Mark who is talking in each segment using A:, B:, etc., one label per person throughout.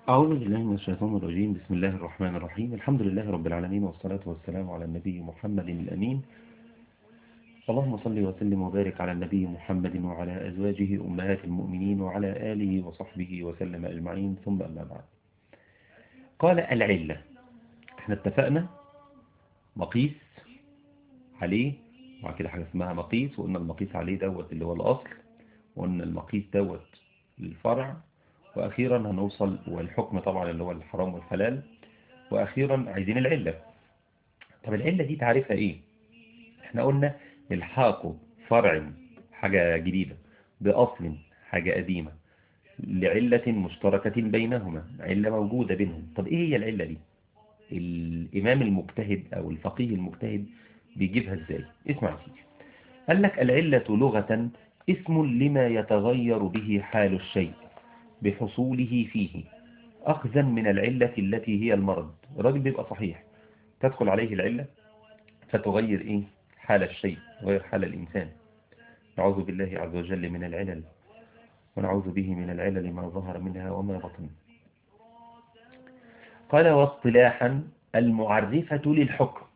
A: أعوذ بالله من الشيطان الرجيم بسم الله الرحمن الرحيم الحمد لله رب العالمين والصلاة والسلام على النبي محمد الأمين اللهم صل وسلم وبارك على النبي محمد وعلى أزواجه أمهات المؤمنين وعلى آله وصحبه وسلم أجمعين ثم أما بعد قال العلة احنا اتفقنا مقيس عليه وبعد كده حاجة اسمها مقيس وقلنا المقيس عليه دوت اللي هو الأصل وقلنا المقيس دوت الفرع وأخيرا هنوصل والحكم طبعا اللي هو الحرام والحلال وأخيرا عايزين العلة طب العلة دي تعرفها إيه احنا قلنا الحاق فرع حاجة جديدة بأصل حاجة قديمة لعلة مشتركة بينهما علة موجودة بينهم طب إيه هي العلة دي الإمام المجتهد أو الفقيه المجتهد بيجيبها إزاي اسمع يا سيدي قال لك العلة لغة اسم لما يتغير به حال الشيء بحصوله فيه أخذا من العلة التي هي المرض الراجل بيبقى صحيح تدخل عليه العلة فتغير إيه حال الشيء غير حال الإنسان نعوذ بالله عز وجل من العلل ونعوذ به من العلل ما ظهر منها وما بطن قال واصطلاحا المعرفة للحكم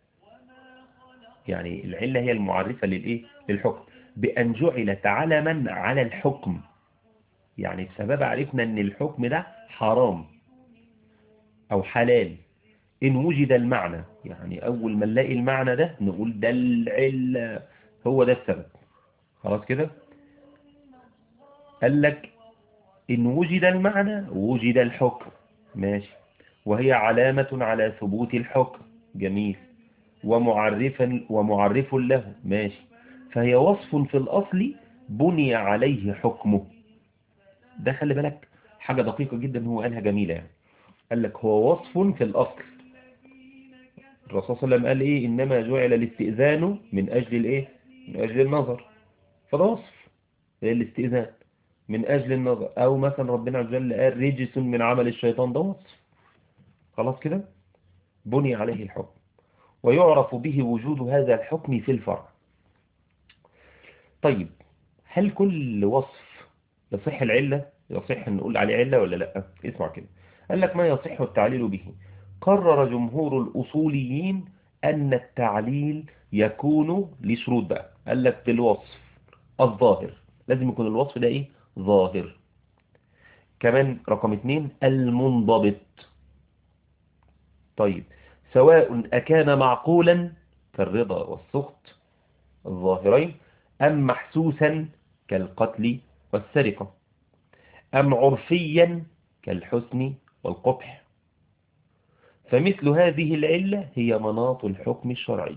A: يعني العلة هي المعرفة للإيه؟ للحكم بأن جعلت علما على الحكم يعني بسبب عرفنا أن الحكم ده حرام أو حلال إن وجد المعنى يعني أول ما نلاقي المعنى ده نقول ده العلة هو ده السبب خلاص كده قال لك إن وجد المعنى وجد الحكم ماشي وهي علامة على ثبوت الحكم جميل ومعرفا ومعرف له ماشي فهي وصف في الأصل بني عليه حكمه ده خلي بالك حاجة دقيقة جدا هو قالها جميلة يعني قال لك هو وصف في الأصل الرسول صلى الله عليه وسلم قال إيه إنما جعل الاستئذان من أجل الإيه من أجل النظر فده وصف الاستئذان من أجل النظر أو مثلا ربنا عز وجل قال رجس من عمل الشيطان ده وصف خلاص كده بني عليه الحكم ويعرف به وجود هذا الحكم في الفرع طيب هل كل وصف يصح العلة يصح نقول عليه علة ولا لا اسمع كده قال لك ما يصح التعليل به قرر جمهور الأصوليين أن التعليل يكون لشروط بقى قال لك بالوصف الظاهر لازم يكون الوصف ده ايه ظاهر كمان رقم اتنين المنضبط طيب سواء أكان معقولا كالرضا والسخط الظاهرين أم محسوسا كالقتل والسرقة أم عرفيا كالحسن والقبح فمثل هذه العلة هي مناط الحكم الشرعي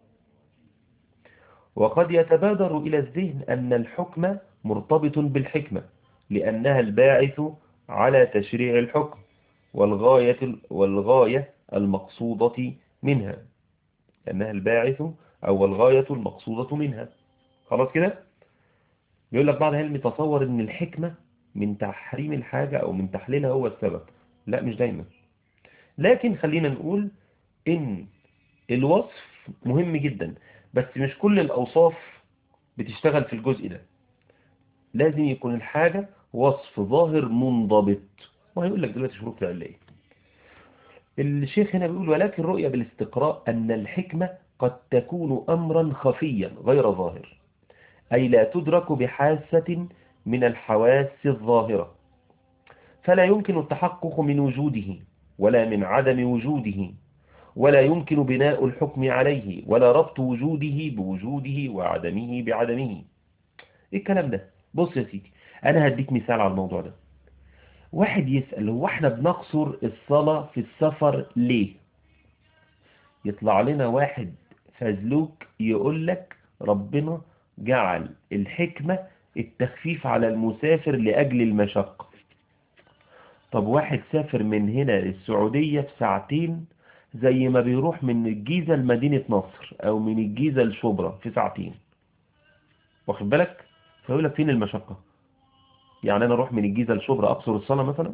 A: وقد يتبادر إلى الذهن أن الحكم مرتبط بالحكمة لأنها الباعث على تشريع الحكم والغاية, والغاية المقصودة منها لأنها الباعث أو الغاية المقصودة منها خلاص كده بيقول لك بعض العلم تصور ان الحكمة من تحريم الحاجة او من تحليلها هو السبب لا مش دايما لكن خلينا نقول ان الوصف مهم جدا بس مش كل الاوصاف بتشتغل في الجزء ده لازم يكون الحاجة وصف ظاهر منضبط وهيقول لك دلوقتي شروط العلية الشيخ هنا بيقول ولكن رؤية بالاستقراء أن الحكمة قد تكون أمرا خفيا غير ظاهر أي لا تدرك بحاسة من الحواس الظاهرة فلا يمكن التحقق من وجوده ولا من عدم وجوده ولا يمكن بناء الحكم عليه ولا ربط وجوده بوجوده وعدمه بعدمه ايه الكلام ده بص يا سيدي انا هديك مثال على الموضوع ده واحد يسأل هو احنا بنقصر الصلاة في السفر ليه يطلع لنا واحد فزلوك يقول لك ربنا جعل الحكمة التخفيف على المسافر لأجل المشقة طب واحد سافر من هنا للسعودية في ساعتين زي ما بيروح من الجيزة لمدينة نصر أو من الجيزة لشبرا في ساعتين واخد بالك فيقول لك فين المشقة يعني أنا أروح من الجيزة لشبرا أقصر الصلاة مثلا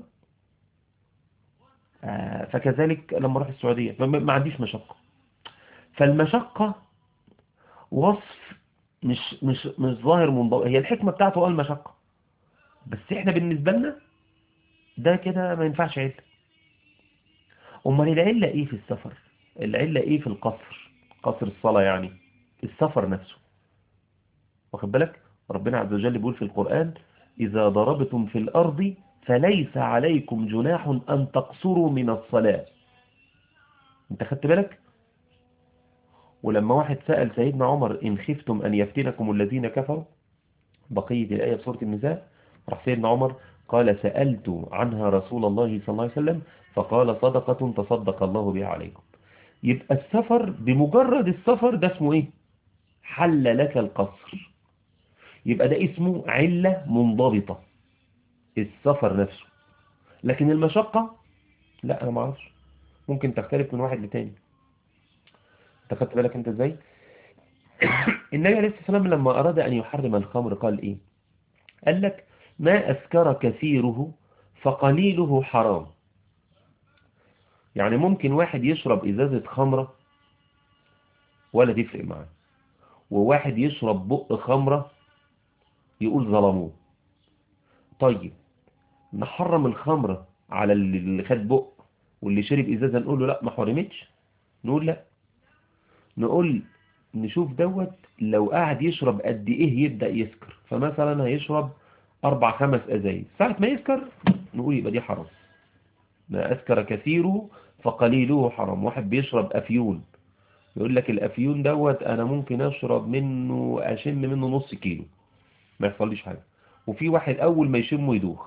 A: آه فكذلك لما أروح السعودية ما عنديش مشقة فالمشقة وصف مش مش مش ظاهر منضبط هي الحكمة بتاعته هو المشقة بس احنا بالنسبة لنا ده كده ما ينفعش علة أمال العلة إيه في السفر العلة إيه في القصر قصر الصلاة يعني السفر نفسه واخد بالك ربنا عز وجل بيقول في القرآن إذا ضربتم في الأرض فليس عليكم جناح أن تقصروا من الصلاة انت خدت بالك ولما واحد سأل سيدنا عمر إن خفتم أن يفتنكم الذين كفروا بقية الآية بسورة النساء راح سيدنا عمر قال سألت عنها رسول الله صلى الله عليه وسلم فقال صدقة تصدق الله بها عليكم يبقى السفر بمجرد السفر ده اسمه ايه حل لك القصر يبقى ده اسمه علة منضبطة السفر نفسه لكن المشقة لا انا ما اعرفش ممكن تختلف من واحد لتاني انت خدت بالك انت ازاي النبي عليه الصلاة والسلام لما اراد ان يحرم الخمر قال ايه قال لك ما اسكر كثيره فقليله حرام يعني ممكن واحد يشرب ازازة خمرة ولا تفرق معاه وواحد يشرب بق خمرة يقول ظلموه طيب نحرم الخمرة على اللي خد بق واللي شرب ازازة نقول له لا ما حرمتش نقول لا نقول نشوف دوت لو قاعد يشرب قد ايه يبدأ يسكر فمثلا هيشرب اربع خمس ازايز ساعة ما يسكر نقول يبقى دي حرام ما أسكر كثيره فقليله حرام واحد بيشرب أفيون يقول لك الأفيون دوت أنا ممكن أشرب منه أشم منه نص كيلو ما يحصليش حاجة وفي واحد أول ما يشمه يدوخ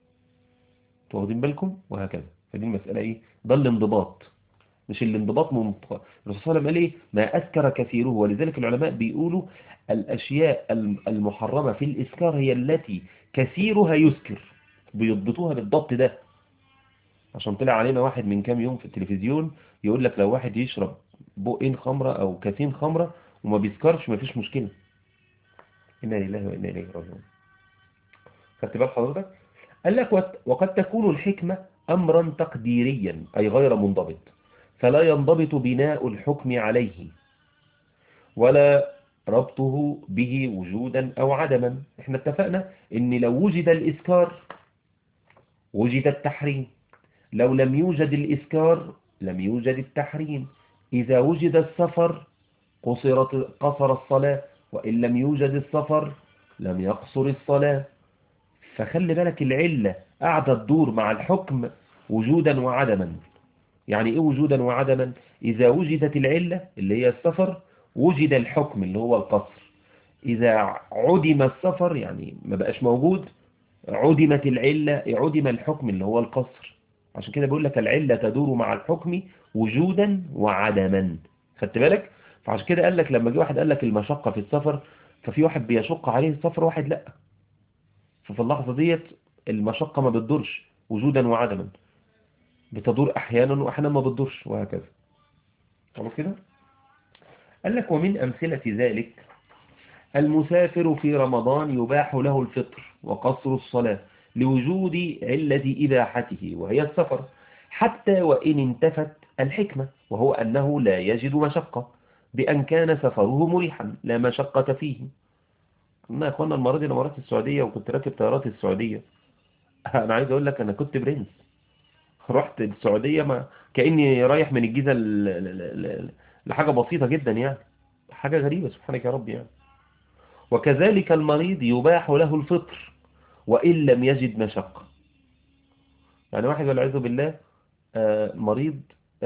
A: واخدين بالكم وهكذا فدي المسألة إيه ده الانضباط مش الانضباط منطقة الرسول صلى الله عليه وسلم قال إيه ما أسكر كثيره ولذلك العلماء بيقولوا الأشياء المحرمة في الإسكار هي التي كثيرها يسكر بيضبطوها بالضبط ده عشان طلع علينا واحد من كام يوم في التلفزيون يقول لك لو واحد يشرب بقين خمرة او كاسين خمرة وما بيسكرش مفيش مشكلة إنا لله وإنا إليه راجعون خدت بال حضرتك قال لك وقد تكون الحكمة أمرا تقديريا أي غير منضبط فلا ينضبط بناء الحكم عليه ولا ربطه به وجودا أو عدما احنا اتفقنا ان لو وجد الإسكار وجد التحريم لو لم يوجد الإسكار لم يوجد التحريم إذا وجد السفر قصرت قصر الصلاة وإن لم يوجد السفر لم يقصر الصلاة فخلي بالك العلة قاعدة تدور مع الحكم وجودا وعدما يعني إيه وجودا وعدما إذا وجدت العلة اللي هي السفر وجد الحكم اللي هو القصر إذا عدم السفر يعني ما بقاش موجود عدمت العلة عدم الحكم اللي هو القصر عشان كده بيقول لك العلة تدور مع الحكم وجودا وعدما خدت بالك فعشان كده قال لك لما جه واحد قال لك المشقة في السفر ففي واحد بيشق عليه السفر واحد لا ففي اللحظة ديت المشقة ما بتدورش وجودا وعدما بتدور احيانا واحيانا ما بتدورش وهكذا خلاص كده قال لك ومن أمثلة ذلك المسافر في رمضان يباح له الفطر وقصر الصلاة لوجود علة إباحته وهي السفر حتى وإن انتفت الحكمة وهو أنه لا يجد مشقة بأن كان سفره مريحا لا مشقة فيه أنا يا أخوانا المرة دي لما رحت السعودية وكنت راكب طيارات السعودية أنا عايز أقول لك أنا كنت برنس رحت السعودية ما كأني رايح من الجيزة لحاجة بسيطة جدا يعني حاجة غريبة سبحانك يا رب يعني وكذلك المريض يباح له الفطر وإن لم يجد مشقة يعني واحد والعياذ بالله مريض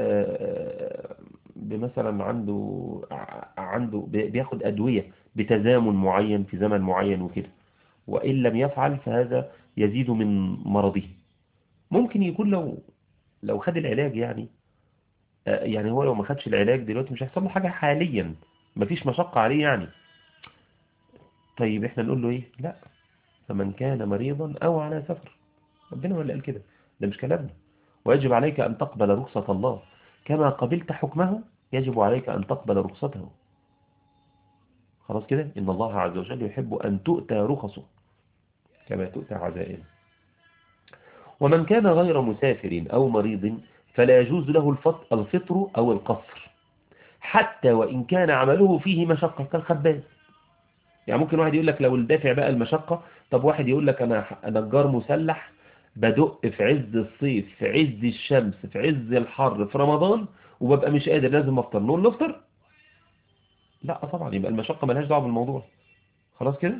A: بمثلا عنده عنده بياخد أدوية بتزامن معين في زمن معين وكده وإن لم يفعل فهذا يزيد من مرضه ممكن يكون لو لو خد العلاج يعني يعني هو لو ما خدش العلاج دلوقتي مش هيحصل له حاجة حاليا مفيش مشقة عليه يعني طيب احنا نقول له ايه لا فمن كان مريضا او على سفر ربنا ولا قال كده ده مش كلامنا ويجب عليك ان تقبل رخصة الله كما قبلت حكمه يجب عليك ان تقبل رخصته خلاص كده ان الله عز وجل يحب ان تؤتى رخصه كما تؤتى عزائمه ومن كان غير مسافر او مريض فلا يجوز له الفطر أو القصر حتى وإن كان عمله فيه مشقة كالخباز يعني ممكن واحد يقول لك لو الدافع بقى المشقة طب واحد يقول لك أنا نجار مسلح بدق في عز الصيف في عز الشمس في عز الحر في رمضان وببقى مش قادر لازم افطر نقول له افطر لا طبعا يبقى المشقة ملهاش دعوه بالموضوع خلاص كده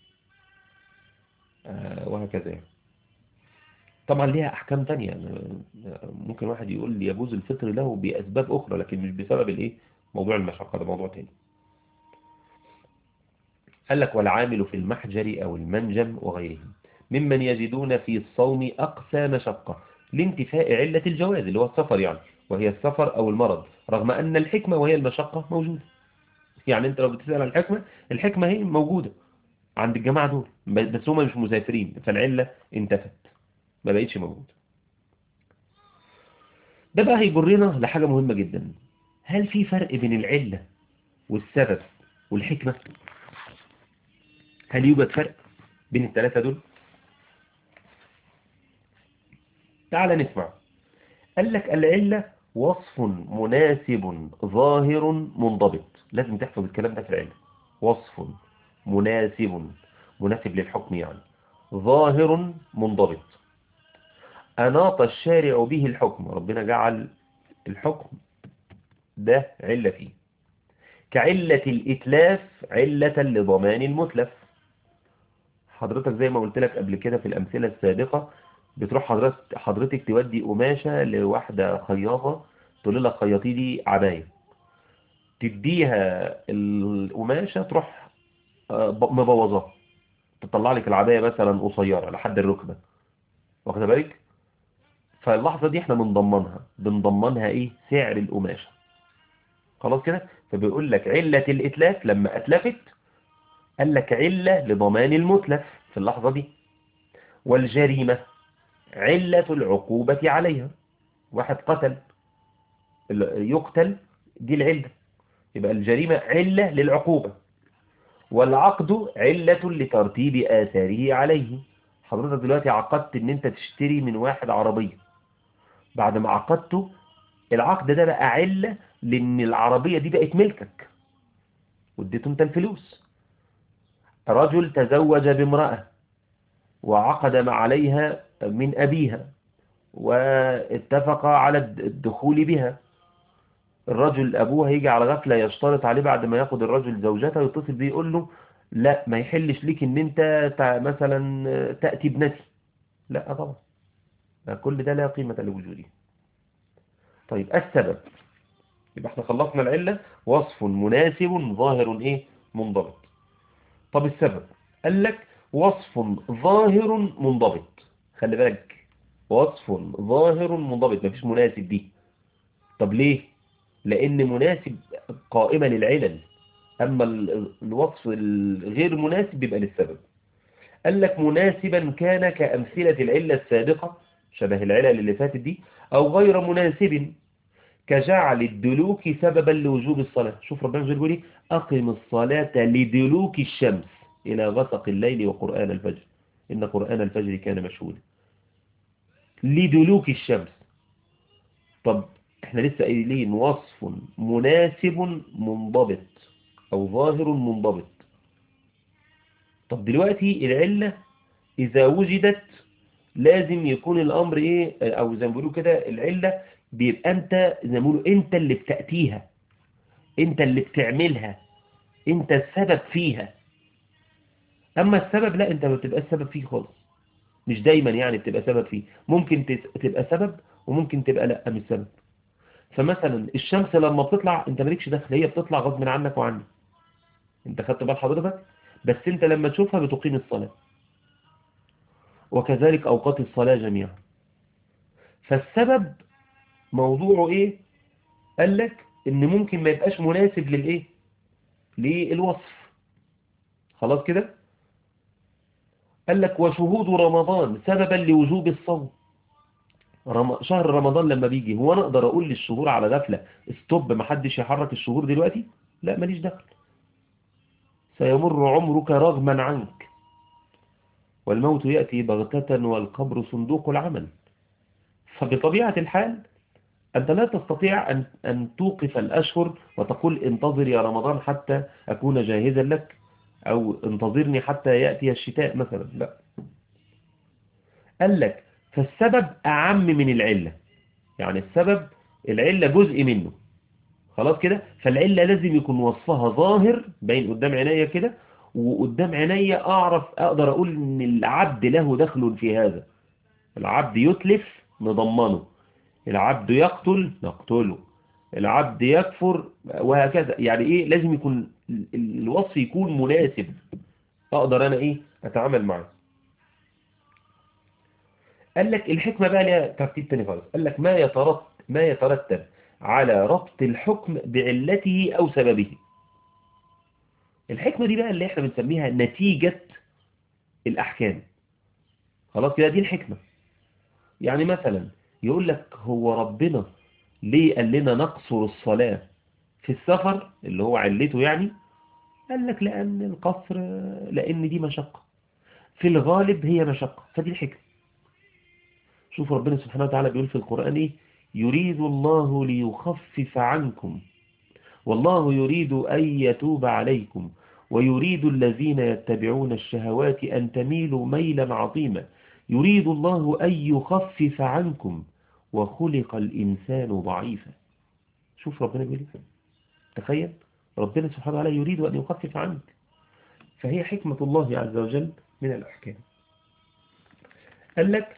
A: آه وهكذا يعني طبعا ليها احكام تانية ممكن واحد يقول لي يجوز الفطر له باسباب اخرى لكن مش بسبب الايه موضوع المشقة ده موضوع تاني قال لك والعامل في المحجر او المنجم وغيرهم ممن يجدون في الصوم اقصى مشقة لانتفاء علة الجواز اللي هو السفر يعني وهي السفر او المرض رغم ان الحكمة وهي المشقة موجودة يعني انت لو بتسأل عن الحكمة الحكمة هي موجودة عند الجماعة دول بس هم مش مسافرين فالعلة انتفت ما بقيتش موجودة ده بقى هيجرنا لحاجة مهمة جدا هل في فرق بين العلة والسبب والحكمة هل يوجد فرق بين الثلاثة دول تعال نسمع قال لك العلة وصف مناسب ظاهر منضبط لازم تحفظ الكلام ده في العلة وصف مناسب مناسب للحكم يعني ظاهر منضبط أناط الشارع به الحكم ربنا جعل الحكم ده علة فيه كعلة الإتلاف علة لضمان المتلف حضرتك زي ما قلت لك قبل كده في الأمثلة السابقة بتروح حضرتك, حضرتك تودي قماشة لواحدة خياطة تقول لها خياطي دي عباية تديها القماشة تروح مبوظاها تطلع لك العباية مثلا قصيرة لحد الركبة واخد بالك فاللحظة دي احنا بنضمنها بنضمنها ايه سعر القماشة خلاص كده فبيقول لك علة الاتلاف لما اتلفت قال لك علة لضمان المتلف في اللحظة دي والجريمة علة العقوبة عليها واحد قتل يقتل دي العلة يبقى الجريمة علة للعقوبة والعقد علة لترتيب آثاره عليه حضرتك دلوقتي عقدت ان انت تشتري من واحد عربية بعد ما عقدته العقد ده بقى علة لان العربية دي بقت ملكك واديته انت الفلوس رجل تزوج بامرأة وعقد مع عليها من أبيها واتفق على الدخول بها الرجل أبوها يجي على غفلة يشترط عليه بعد ما ياخد الرجل زوجته يتصل بيه يقول له لا ما يحلش ليك ان انت مثلا تأتي ابنتي لا طبعا كل ده لا قيمة لوجوده طيب السبب يبقى احنا خلصنا العلة وصف مناسب ظاهر ايه منضبط طب السبب قال لك وصف ظاهر منضبط خلي بالك وصف ظاهر منضبط مفيش مناسب دي طب ليه لان مناسب قائمة للعلل اما الوصف الغير مناسب بيبقى للسبب قال لك مناسبا كان كأمثلة العلة السابقة شبه العلل اللي فاتت دي او غير مناسب كجعل الدلوك سببا لوجوب الصلاة شوف ربنا يقول لي أقم الصلاة لدلوك الشمس إلى غسق الليل وقرآن الفجر إن قرآن الفجر كان مشهودا لدلوك الشمس طب احنا لسه قايلين وصف مناسب منضبط أو ظاهر منضبط طب دلوقتي العلة إذا وجدت لازم يكون الأمر إيه أو زي ما بيقولوا كده العلة بيبقى أنت زي ما بيقولوا أنت اللي بتأتيها أنت اللي بتعملها أنت السبب فيها أما السبب لا أنت ما بتبقى السبب فيه خالص مش دايما يعني بتبقى سبب فيه ممكن تبقى سبب وممكن تبقى لا مش سبب فمثلا الشمس لما بتطلع انت مالكش دخل هي بتطلع غصب عنك وعني انت خدت بال حضرتك بس انت لما تشوفها بتقيم الصلاة وكذلك اوقات الصلاة جميعا فالسبب موضوعه ايه قال لك ان ممكن ما يبقاش مناسب للايه للوصف خلاص كده قال لك وشهود رمضان سببا لوجوب الصوم رم... شهر رمضان لما بيجي هو انا اقدر اقول للشهور على غفلة استوب محدش يحرك الشهور دلوقتي لا ماليش دخل سيمر عمرك رغما عنك والموت يأتي بغتة والقبر صندوق العمل فبطبيعة الحال أنت لا تستطيع أن, أن توقف الأشهر وتقول انتظر يا رمضان حتى أكون جاهزا لك أو انتظرني حتى يأتي الشتاء مثلا لا قال لك فالسبب أعم من العلة يعني السبب العلة جزء منه خلاص كده فالعلة لازم يكون وصفها ظاهر بين قدام عينيا كده وقدام عينيا أعرف أقدر أقول إن العبد له دخل في هذا العبد يتلف نضمنه العبد يقتل نقتله العبد يكفر وهكذا يعني إيه لازم يكون الوصف يكون مناسب أقدر أنا إيه أتعامل معه قال لك الحكمة بقى لها ترتيب تاني خالص قال لك ما يترتب ما يترتب على ربط الحكم بعلته أو سببه الحكمة دي بقى اللي احنا بنسميها نتيجة الأحكام خلاص كده دي الحكمة يعني مثلا يقول لك هو ربنا ليه قال لنا نقصر الصلاة في السفر اللي هو علته يعني قال لك لأن القصر لأن دي مشقة في الغالب هي مشقة فدي الحكمة شوف ربنا سبحانه وتعالى بيقول في القرآن إيه يريد الله ليخفف عنكم والله يريد أن يتوب عليكم ويريد الذين يتبعون الشهوات أن تميلوا ميلا عظيما يريد الله أن يخفف عنكم وخلق الإنسان ضعيفا شوف ربنا بيقول تخيل ربنا سبحانه وتعالى يريد أن يخفف عنك فهي حكمة الله عز وجل من الأحكام قال لك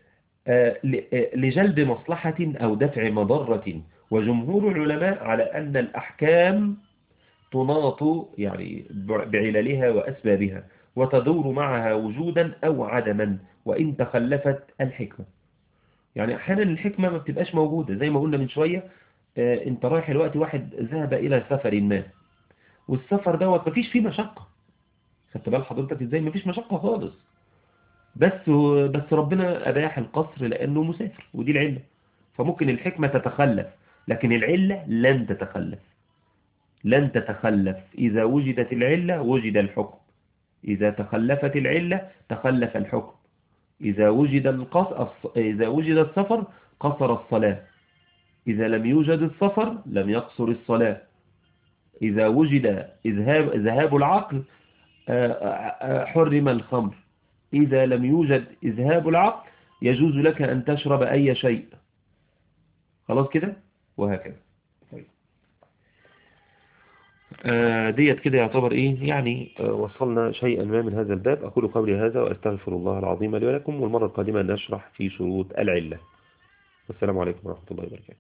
A: لجلب مصلحة أو دفع مضرة وجمهور العلماء على أن الأحكام تناط يعني بعللها وأسبابها وتدور معها وجودا أو عدما وإن تخلفت الحكمة يعني أحيانا الحكمة ما بتبقاش موجودة زي ما قلنا من شوية انت رايح الوقت واحد ذهب إلى سفر ما والسفر دوت مفيش فيه مشقة خدت بال حضرتك ازاي مفيش مشقة خالص بس بس ربنا أباح القصر لأنه مسافر ودي العلة فممكن الحكمة تتخلف لكن العلة لن تتخلف لن تتخلف إذا وجدت العلة وجد الحكم إذا تخلفت العلة تخلف الحكم إذا وجد القصر إذا وجد السفر قصر الصلاة إذا لم يوجد السفر لم يقصر الصلاة إذا وجد إذهاب ذهاب العقل حرم الخمر إذا لم يوجد إذهاب العقل يجوز لك أن تشرب أي شيء خلاص كده وهكذا طيب. آه ديت كده يعتبر إيه يعني آه وصلنا شيئا ما من هذا الباب أقول قولي هذا وأستغفر الله العظيم لي ولكم والمرة القادمة نشرح في شروط العلة والسلام عليكم ورحمة الله وبركاته